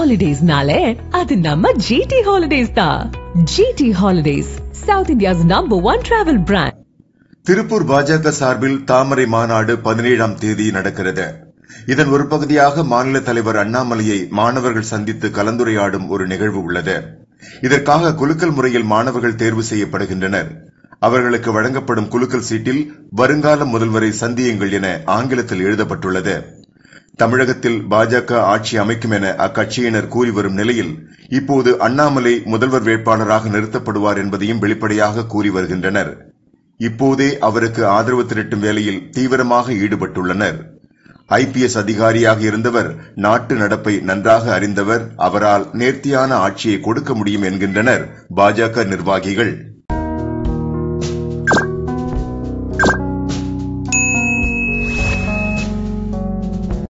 ஹாலிடேஸ்னாலே அது நம்ம ஜிடி ஹாலிடேஸ் தான் G T holidays south India's number one travel brand Tiruppur பாஜக சார்பில் தாமரை மாநாடு பதினேழாம் தேதி நடக்கிறது இதன் ஒரு பகுதியாக மாநில தலைவர் அண்ணாமலையை மாணவர்கள் சந்தித்து கலந்துரையாடும் ஒரு நிகழ்வு உள்ளது இதற்காக குலுக்கல் முறையில் மாணவர்கள் தேர்வு செய்யப்படுகின்றனர் அவர்களுக்கு வழங்கப்படும் குலுக்கல் சீட்டில் வருங்கால முதல்வரை சந்தியுங்கள் என ஆங்கிலத்தில் எழுதப்பட்டுள்ளது தமிழகத்தில் பாஜக ஆட்சி அமைக்கும் என அக்கட்சியினர் கூறி வரும் நிலையில் இப்போது அண்ணாமலை முதல்வர் வேட்பாளராக நிறுத்தப்படுவார் என்பதையும் வெளிப்படையாக கூறி வருகின்றனர் இப்போதே அவருக்கு ஆதரவு திரட்டும் வேலையில் தீவிரமாக ஈடுபட்டுள்ளனர் ஐபிஎஸ் அதிகாரியாக இருந்தவர் நாட்டு நடப்பை நன்றாக அறிந்தவர் அவரால் நேர்த்தியான ஆட்சியை கொடுக்க முடியும் என்கின்றனர் பாஜக நிர்வாகிகள்